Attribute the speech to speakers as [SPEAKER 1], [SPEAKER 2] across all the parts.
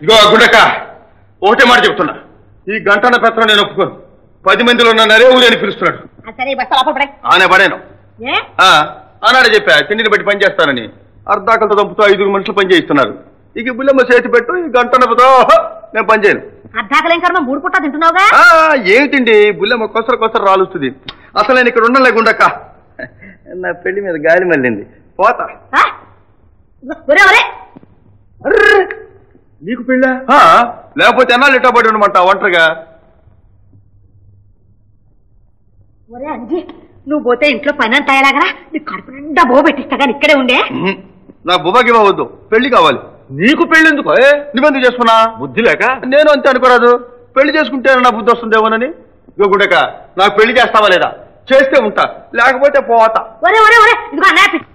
[SPEAKER 1] ఇగో గుండక ఒకటే మాట చెప్తున్నా ఈ గంటన పెత్తనం నేను ఒప్పుకోను పది మందిలో ఉన్న నరే ఊరి అని పిలుస్తున్నాడు
[SPEAKER 2] ఆ, సరే ఈ బస్తా లోపల పడే
[SPEAKER 1] ఆనే పడాను
[SPEAKER 2] ఏ
[SPEAKER 1] ఆ, ఆనాడే చెప్పా తిండిని బట్టి పని చేస్తానని అర్ధాకలతో దంపుతూ ఐదుగురు మనుషులు పని చేయిస్తున్నారు ఇక ఈ బుల్లెమ్మ చేతి పెట్టు ఈ గంటన నేను పని చేయను
[SPEAKER 2] అర్ధాకలేం కర్మ మూడు పుట్టా తింటున్నావుగా
[SPEAKER 1] ఆ, ఏమిటండి బుల్లెమ్మ కొసర కొసర రాలుస్తుంది అసలు నేను ఇక్కడ ఉండలే గుండక్క నా పెళ్లి మీద గాలి మళ్ళింది పోతా
[SPEAKER 2] ఆ? ఒరే ఒరే
[SPEAKER 1] అర్రే! నీకు పెళ్ళా ఆ, లేకపోతే ఎన్నాళ్ళు ఇట్టా పడి ఉండమంటా ఒంటరిగా
[SPEAKER 2] ఒరే అంజీ నువ్వు పోతే ఇంట్లో పని అంతా ఎలాగరా నీ కడుపు నిండా బో పెట్టిస్తా కానీ ఇక్కడే ఉండే
[SPEAKER 1] ఉహుం. నాకు బుబాకి ఇవ్వవద్దు పెళ్లి కావాలి నీకు పెళ్లి ఎందుకు ఏ, నువ్వెందుకు చేసుకున్నా బుద్ధి లేక నేను అంతే అనుకోరాదు పెళ్లి చేసుకుంటే నా బుద్ధి వస్తుందేమోనని గుడక నాకు పెళ్లి చేస్తావా లేదా చేస్తే ఉంటా లేకపోతే పోతా
[SPEAKER 2] ఒరే ఒరే ఒరే ఇదిగో అన్నయ్య పిచ్చి.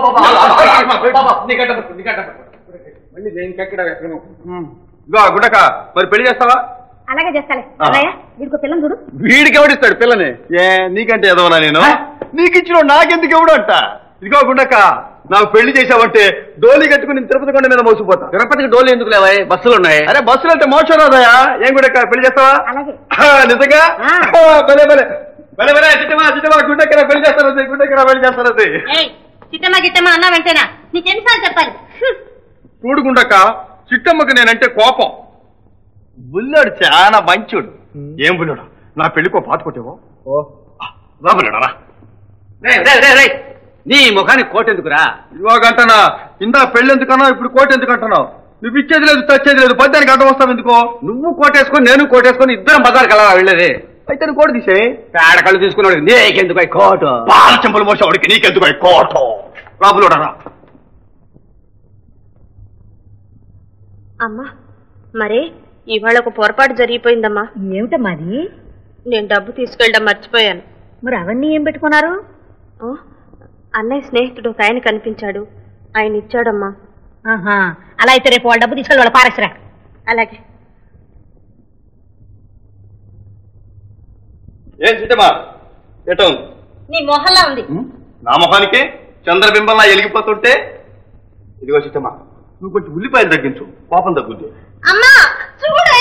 [SPEAKER 1] ఇదిగో గుడక మరి పెళ్లి చేస్తావా
[SPEAKER 2] అలాగే చేస్తాలే
[SPEAKER 1] ఆ.
[SPEAKER 2] అన్నయ్య వీడికి పిల్లని చూడు
[SPEAKER 1] వీడికి ఎవడిస్తాడు పిల్లని ఏ నీకంటే ఎదవనా నేను నీకు ఇచ్చిన నాకెందుకు ఎవడు అంట ఇదిగో గుండక్క నాకు పెళ్లి చేసావంటే డోలి కట్టుకుని నేను తిరుపతి కొండ మీద మోసిపోతా
[SPEAKER 3] తిరుపతికి డోలు ఎందుకు లేవా బస్సులు ఉన్నాయి
[SPEAKER 1] అరే బస్సులు అంటే మోసం రాదయా ఏం గుండక్క పెళ్లి చేస్తావా
[SPEAKER 2] అలాగే
[SPEAKER 1] ఆ, నిజంగా
[SPEAKER 2] ఆ.
[SPEAKER 1] ఆ, భలే భలే భలే భలే చిట్టమా చిట్టమా గుండెక్కర పెళ్లి చేస్తారది గుండెక్కర పెళ్లి చేస్తారది
[SPEAKER 2] ఏయ్ చిట్టమ్మ గిట్టమ్మ అన్నా వెంటేనా నీకెన్నిసార్లు చెప్పాలి హ్మ్.
[SPEAKER 1] చూడు గుండక్క చిట్టమ్మకి నేనంటే కోపం బుల్లాడు చాలా మంచోడు ఏం బుల్లాడు నా పెళ్లికో పాత కొట్టేవో రా బుల్లాడా రా
[SPEAKER 3] రేయ్, రేయ్, రేయ్, రేయ్. నీ ముఖానికి కోట ఎందుకురా
[SPEAKER 1] ఇదిగో గంటనా ఇందా పెళ్లి ఎందుకన్నావు ఇప్పుడు కోట ఎందుకు అంటున్నావు నువ్వు ఇచ్చేది లేదు తెచ్చేది లేదు పద్యానికి అడ్డం వస్తావు ఎందుకో
[SPEAKER 3] నువ్వు కోటేసుకొని నేను కోటేసుకొని ఇద్దరం బజార్ కలరా వెళ్ళేది
[SPEAKER 1] అయితే నువ్వు కోట తీసే
[SPEAKER 3] పేడ కళ్ళు తీసుకున్నాడు నీకెందుకు ఈ కోటు
[SPEAKER 1] పాల చెంపలు మోసేవాడికి నీకెందుకు ఈ కోట రాబులోడా రా
[SPEAKER 4] అమ్మా మరే ఇవాళ ఒక పొరపాటు జరిగిపోయిందమ్మా
[SPEAKER 2] ఏమిటమ్మా అది
[SPEAKER 4] నేను డబ్బు తీసుకెళ్ళడం మర్చిపోయాను
[SPEAKER 2] మరి అవన్నీ ఏం పెట్టుకున్నారు
[SPEAKER 4] ఆ, అన్నయ్య స్నేహితుడు ఒక ఆయన కనిపించాడు ఆయన ఇచ్చాడమ్మా
[SPEAKER 2] ఆహా అలా అయితే రేపు వాళ్ళ డబ్బు తీసుకెళ్ళి వాళ్ళ పారేసరా
[SPEAKER 4] అలాగే
[SPEAKER 1] ఏం చిట్టమా ఎటం
[SPEAKER 4] నీ మొహల్లా ఉంది
[SPEAKER 1] నా మొహానికి చంద్రబింబంలా ఎలిగిపోతుంటే ఇదిగో చిట్టమా నువ్వు కొంచెం ఉల్లిపాయలు తగ్గించు పాపం తగ్గుద్ది
[SPEAKER 4] అమ్మా చూడే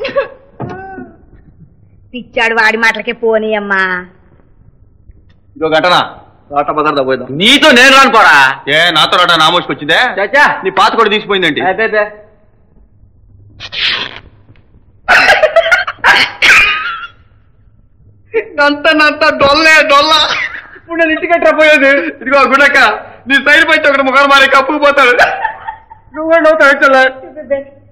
[SPEAKER 2] పిచ్చాడు వాడి మాటలకే పోనీ అమ్మా
[SPEAKER 1] ఇదిగో గంటనా ఆట బజార్ పోయిద్దాం
[SPEAKER 3] నీతో నేను రాను పోరా
[SPEAKER 1] ఏ నాతో రాట నామోసుకు వచ్చిందే
[SPEAKER 3] చాచా
[SPEAKER 1] నీ పాత కూడా తీసిపోయిందండి
[SPEAKER 3] అదే
[SPEAKER 1] నంత నంత డొల్లే డొల్ల ఇప్పుడు నేను ఇంటికి పోయేది ఇదిగో గుడక నీ సైడ్ పైతే ఒకటి ముఖం మారి కప్పుకు పోతాడు నువ్వు కూడా నవ్వుతావు